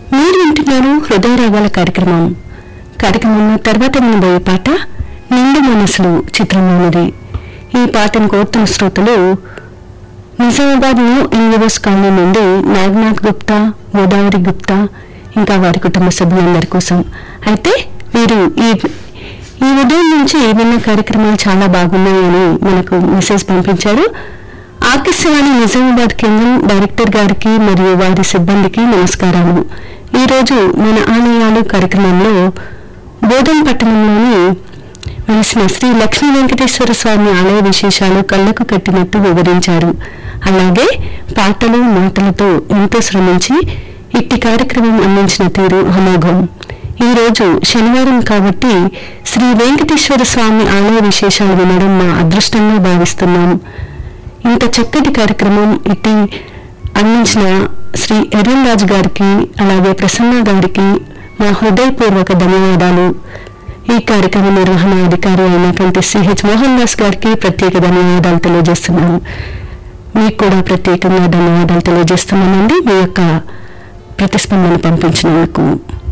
మీరు వింటున్నారు హృదయ రాగాల కార్యక్రమం కార్యక్రమంలో తర్వాత వినబోయే పాట నిండు మనసులు చిత్రంలోనిది ఈ పాటను కోరుతున్న శ్రోతలు నిజామాబాద్ న్యూ ఎన్జిఓస్ కాలనీ నుండి నాగనాథ్ గుప్తా గోదావరి గుప్తా ఇంకా వారి కుటుంబ సభ్యులందరి కోసం అయితే వీరు ఈ ఈ ఉదయం నుంచి విన్న కార్యక్రమాలు చాలా బాగున్నాయని మనకు మెసేజ్ పంపించారు ఆకాశవాణి నిజామాబాద్ కేంద్రం డైరెక్టర్ గారికి మరియు వారి సిబ్బందికి నమస్కారాలు ఈ రోజు మన ఆలయాలు కార్యక్రమంలో బోధన్ పట్టణంలోని వెలిసిన శ్రీ లక్ష్మీ వెంకటేశ్వర స్వామి ఆలయ విశేషాలు కళ్ళకు కట్టినట్టు వివరించారు అలాగే పాటలు మాటలతో ఎంతో శ్రమించి ఇట్టి కార్యక్రమం అందించిన తీరు అమోఘం ఈ రోజు శనివారం కాబట్టి శ్రీ వెంకటేశ్వర స్వామి ఆలయ విశేషాలు వినడం మా అదృష్టంగా భావిస్తున్నాం ఇంత చక్కటి కార్యక్రమం ఇట్టి అందించిన శ్రీ ఎర్రన్ రాజు గారికి అలాగే ప్రసన్న గారికి మా హృదయపూర్వక ధన్యవాదాలు ఈ కార్యక్రమ నిర్వహణ అధికారి అయినటువంటి సిహెచ్ మోహన్ దాస్ గారికి ప్రత్యేక ధన్యవాదాలు తెలియజేస్తున్నాను మీకు కూడా ప్రత్యేకంగా ధన్యవాదాలు తెలియజేస్తున్నానండి మీ యొక్క ప్రతిస్పందన పంపించినందుకు